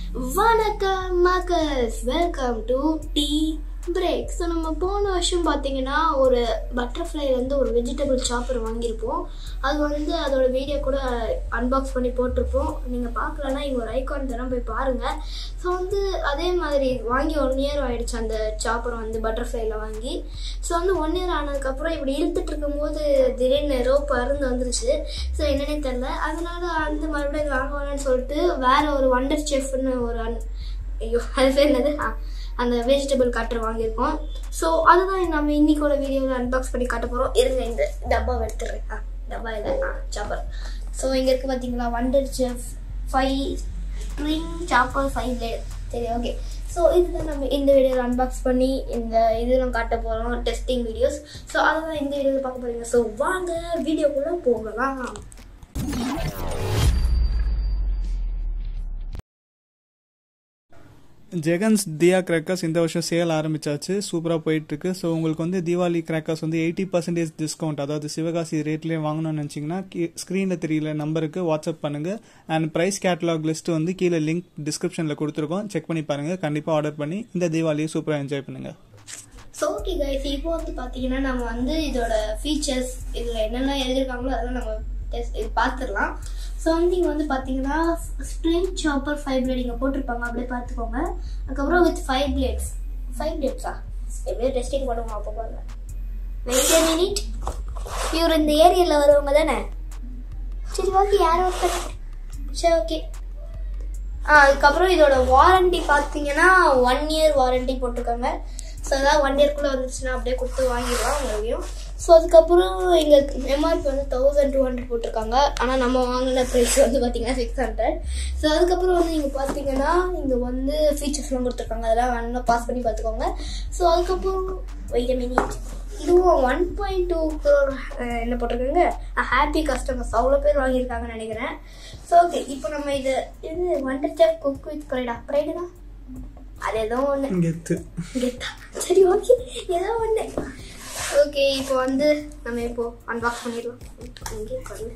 வணக்கம் மக்கள்ஸ் welcome to tea break so நம்ம போன வருஷம் பார்த்தீங்கன்னா ஒரு பட்டர்ஃப்ளைலேருந்து ஒரு வெஜிடபிள் சாப்பர் வாங்கியிருப்போம் அது வந்து அதோட வீடியோ கூட அன்பாக்ஸ் பண்ணி போட்டிருப்போம் நீங்கள் பார்க்கலன்னா இங்கே ஒரு ஐகான் தரம் போய் பாருங்கள் ஸோ வந்து அதே மாதிரி வாங்கி ஒன் இயர் ஆயிடுச்சு அந்த சாப்பர் வந்து பட்டர்ஃப்ளைல வாங்கி ஸோ வந்து ஒன் இயர் ஆனதுக்கப்புறம் இப்படி இழுத்துட்டு இருக்கும்போது திடீர்னு ரோப் அருந்து வந்துருச்சு ஸோ என்னன்னே தெரில அதனால அந்த மறுபடியும் இது வாங்க வேணாம்னு சொல்லிட்டு வேற ஒரு வண்டர் செஃப்னு ஒரு அன் ஐயோ அது பேர் என்னது ஆ, அந்த வெஜிடபிள் கட்டர் வாங்கியிருக்கோம் ஸோ அதுதான் நம்ம இன்னைக்கோட வீடியோவில் அன்பாக்ஸ் பண்ணி காட்ட போகிறோம் இருங்க இந்த டப்பாவை எடுத்துடுறேன் ஆ டப்பா இல்லை ஆ சாப்பர் ஸோ இங்கே இருக்குது பார்த்தீங்களா Wonderchef five spring chopper five blade சரி ஓகே ஸோ இதுதான் நம்ம இந்த வீடியோவில் அன்பாக்ஸ் பண்ணி இந்த இதெல்லாம் காட்ட போகிறோம் டெஸ்டிங் வீடியோஸ் ஸோ அதுதான் இந்த வீடியோவில் பார்க்க போகிறீங்க ஸோ வாங்க வீடியோக்குள்ளே போகலாம் ஜெகன்ஸ் தியா கிராக்கர்ஸ் இந்த வருஷம் சேல் ஆரம்பிச்சாச்சு சூப்பராக போயிட்டு இருக்கு ஸோ உங்களுக்கு வந்து தீபாவளி கிராக்கர்ஸ் வந்து எயிட்டி பர்சன்டேஜ் டிஸ்கவுண்ட் அதாவது சிவகாசி ரேட்லேயே வாங்கணும்னு நினச்சிங்கன்னா ஸ்க்ரீனில் தெரியல நம்பருக்கு வாட்ஸ்அப் பண்ணுங்க அண்ட் ப்ரைஸ் கேட்டலாக் லிஸ்ட் வந்து கீழே லிங்க் டிஸ்கிரிப்ஷனில் கொடுத்துருக்கோம் செக் பண்ணி பாருங்க கண்டிப்பாக ஆர்டர் பண்ணி இந்த தீபாவளியை சூப்பராக என்ஜாய் பண்ணுங்க ஸோ ஓகே கைஸ் இப்போ வந்து பார்த்தீங்கன்னா நம்ம வந்து இதோட ஃபீச்சர்ஸ் இதில் என்னென்ன எழுதியிருக்காங்களோ அதெல்லாம் நம்ம டெஸ்ட் இது பார்த்துடலாம் ஸோ வந்து இங்கே வந்து பார்த்தீங்கன்னா ஸ்ப்ரிங் சாப்பர் ஃபைவ் பிளேட் இங்கே போட்டிருப்பாங்க அப்படியே பார்த்துக்கோங்க அதுக்கப்புறம் வித் ஃபைவ் பிளேட்ஸ் ஃபைவ் பிளேட்ஸா எப்படியோ டெஸ்டிங் பண்ணுவோம் அப்போ பாருங்க வெயிட் a மினிட் இவர் இந்த ஏரியாவில் வருவங்க தானே சரி ஓகே யாரும் ஒருத்தர் சரி ஓகே ஆ அதுக்கப்புறம் இதோட வாரண்டி பார்த்தீங்கன்னா ஒன் இயர் வாரண்டி போட்டிருக்காங்க ஸோ அதாவது ஒன் இயர்க்குள்ளே வந்துச்சுன்னா அப்படியே கொடுத்து வாங்கிடலாம் மறுபடியும் ஸோ அதுக்கப்புறம் இங்கே எம்ஆர்பி வந்து தௌசண்ட் டூ ஹண்ட்ரட் போட்டிருக்காங்க ஆனால் நம்ம வாங்கின ப்ரைஸ் வந்து பார்த்தீங்கன்னா சிக்ஸ் ஹண்ட்ரட் ஸோ அதுக்கப்புறம் வந்து நீங்கள் பார்த்தீங்கன்னா இங்கே வந்து ஃபீச்சர்ஸ்லாம் கொடுத்துருக்காங்க அதெல்லாம் வேணும்னா பாஸ் பண்ணி பார்த்துக்கோங்க ஸோ அதுக்கப்புறம் வெயிட் மினிட் இதுவும் ஒன் பாயிண்ட் டூ க்ரோர் என்ன போட்டிருக்காங்க ஹாப்பி கஸ்டமர்ஸ் அவ்வளோ பேர் வாங்கியிருக்காங்கன்னு நினைக்கிறேன் ஸோ ஓகே இப்போ நம்ம இது இது வண்டர் செஃப் குக் வித் ப்ரைடா ப்ரைடு தான் அது ஏதோ ஒன்று கெத்து கெத்தா சரி ஓகே ஏதோ ஒன்று ஓகே இப்போ வந்து நம்ம இப்போ அன்பாக்ஸ் பண்ணிடலாம் இங்கே உட்காரு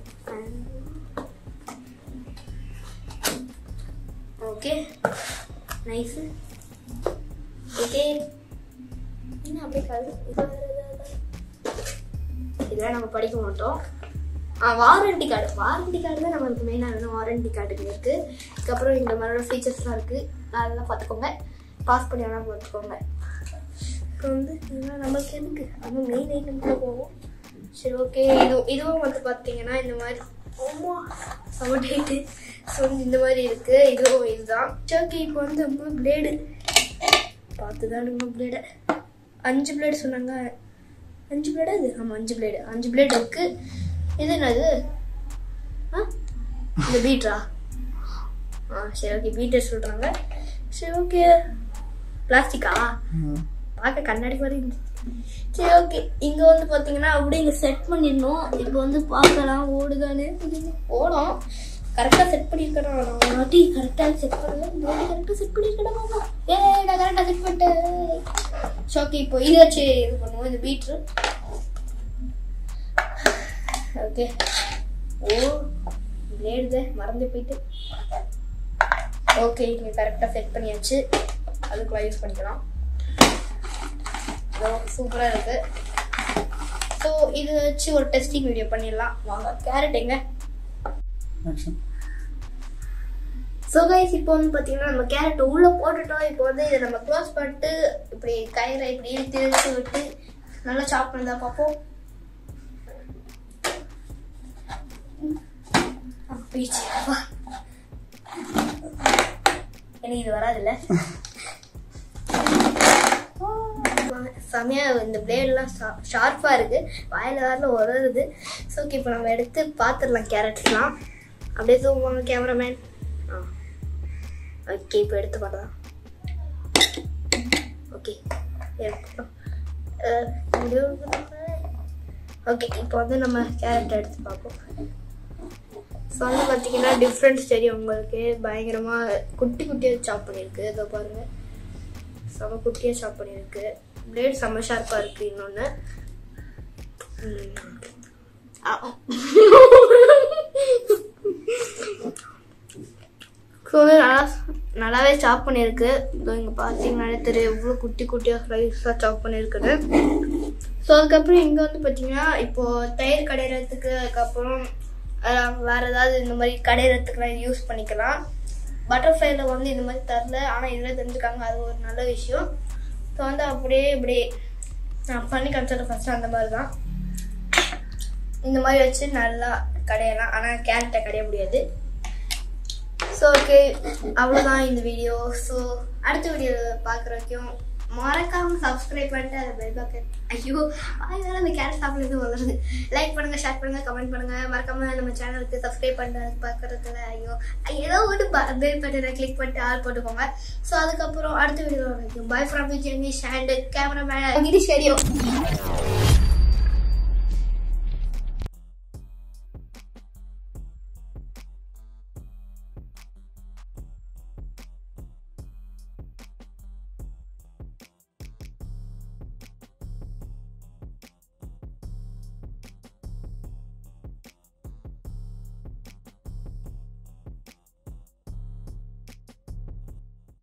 ஓகே நைஸு ஓகே என்ன அப்படியே காது இது வேற ஏதாவது? இதெல்லாம் நம்ம படிக்க மாட்டோம் ஆ வாரண்டி கார்டு வாரண்டி கார்டு தான் நம்மளுக்கு மெயினாக வேணும் வாரண்டி கார்டு இருக்குது அதுக்கப்புறம் இந்த மாதிரியான ஃபீச்சர்ஸ்லாம் இருக்குது அதெல்லாம் பார்த்துக்கோங்க பாஸ் பண்ணி வேணால் பார்த்துக்கோங்க இப்போ வந்து இதெல்லாம் நம்மளுக்கு எதுக்கு நம்ம மெயின் ஐட்டம் தான் போவோம் சரி ஓகே இது இதுவும் வந்து பார்த்தீங்கன்னா இந்த மாதிரி ஆமா சவுண்ட் ஹைட்டு ஸோ வந்து இந்த மாதிரி இருக்குது இதுவும் இதுதான் சரி ஓகே இப்போ வந்து நம்ம பிளேடு பார்த்து தான் நம்ம பிளேடை அஞ்சு பிளேடு சொன்னாங்க அஞ்சு பிளேடா இது ஆமாம் அஞ்சு பிளேடு அஞ்சு பிளேடு இருக்கு இது என்னது ஆ இந்த பீட்ரா ஆ சரி ஓகே பீட்டர் சொல்கிறாங்க சரி ஓகே பிளாஸ்டிக்கா பார்க்க கண்ணாடி மாதிரி இருந்துச்சு சரி ஓகே இங்கே வந்து பார்த்தீங்கன்னா அப்படியே இங்கே செட் பண்ணிடணும் இப்போ வந்து பார்க்கலாம் ஓடுதானு ஓடும் கரெக்டாக செட் பண்ணியிருக்கணும் நான் வாட்டி கரெக்டாக செட் பண்ணுவேன் கரெக்டாக செட் பண்ணியிருக்கணும் ஏ நான் கரெக்டாக செட் பண்ணிட்டேன் சரி ஓகே இப்போ இதை வச்சு இது பண்ணுவோம் இந்த பீட்ரு ஓகே ஓ பிளேடு மறந்து போயிட்டு ஓகே இங்கே கரெக்டாக செட் பண்ணியாச்சு அதுக்குள்ள யூஸ் பண்ணிக்கலாம் சூப்பராக இருக்கு ஸோ இது வச்சு ஒரு டெஸ்டிங் வீடியோ பண்ணிடலாம் வாங்க கேரட் எங்க ஸோ கைஸ் இப்போ வந்து பார்த்தீங்கன்னா நம்ம கேரட் உள்ளே போட்டுட்டோம் இப்போ வந்து இதை நம்ம க்ளோஸ் பண்ணிட்டு இப்படி கயிறை இப்படி இழுத்து இழுத்து விட்டு நல்லா சாப் பண்ணதா பார்ப்போம் ஆ, போயிடுச்சு. வா. எனக்கு இது வராதுல்ல செமையா இந்த பிளேட்லாம் ஷார்ப்பாக இருக்கு வாயில வேற உதவுது ஸோ ஓகே இப்போ நம்ம எடுத்து பார்த்துடலாம் கேரட்ஸ்லாம் அப்படியே தூங்குவாங்க கேமராமேன் ஆ ஓகே இப்போ எடுத்து பார்க்கலாம் ஓகே ஓகே இப்போ வந்து நம்ம கேரட் எடுத்து பார்ப்போம் ஸோ வந்து பார்த்தீங்கன்னா டிஃப்ரென்ஸ் தெரியும் உங்களுக்கு பயங்கரமாக குட்டி குட்டியாக சாப் பண்ணியிருக்கு இதோ பாருங்கள் செம குட்டியாக சாப் பண்ணியிருக்கு பிளேட் செம்ம ஷார்ப்பாக இருக்குது இன்னொன்று ஸோ வந்து நல்லா நல்லாவே சாப் பண்ணியிருக்கு இதோ இங்கே பார்த்தீங்கன்னாலே தெரியும் எவ்வளோ குட்டி குட்டியாக ஸ்லைஸாக சாப் பண்ணியிருக்குது ஸோ அதுக்கப்புறம் இங்கே வந்து பார்த்தீங்கன்னா இப்போது தயிர் கடையிறதுக்கு அதுக்கப்புறம் அஹ், வேற ஏதாவது இந்த மாதிரி கடையிறதுக்குலாம் யூஸ் பண்ணிக்கலாம் பட்டர்ஃப்ளைல வந்து இந்த மாதிரி தரல ஆனால் இதில் தெரிஞ்சுக்காங்க அது ஒரு நல்ல விஷயம் ஸோ வந்து அப்படியே இப்படியே நான் பண்ணி காமிச்சது ஃபஸ்ட்டு அந்த மாதிரி தான் இந்த மாதிரி வச்சு நல்லா கடையலாம் ஆனால் கேரட்டை கடைய முடியாது ஸோ ஓகே அவ்வளோதான் இந்த வீடியோ ஸோ அடுத்த வீடியோவில் பார்க்குற வரைக்கும் மறக்காம சப்ஸ்கிரைப் பண்ணிட்டு அதை பெல் பக்கெட் ஐயோ அதனால அந்த கேரட் சாப்பிட்றது வளருது லைக் பண்ணுங்க ஷேர் பண்ணுங்க கமெண்ட் பண்ணுங்க மறக்காம நம்ம சேனலுக்கு சப்ஸ்கிரைப் பண்ணிட்டு அது பார்க்கறதுல ஐயோ ஏதோ ஒரு பெல் பட்டனை கிளிக் பண்ணிட்டு ஆள் போட்டுக்கோங்க ஸோ அதுக்கப்புறம் அடுத்த வீடியோ வரைக்கும் bye from Jenish and cameraman Girish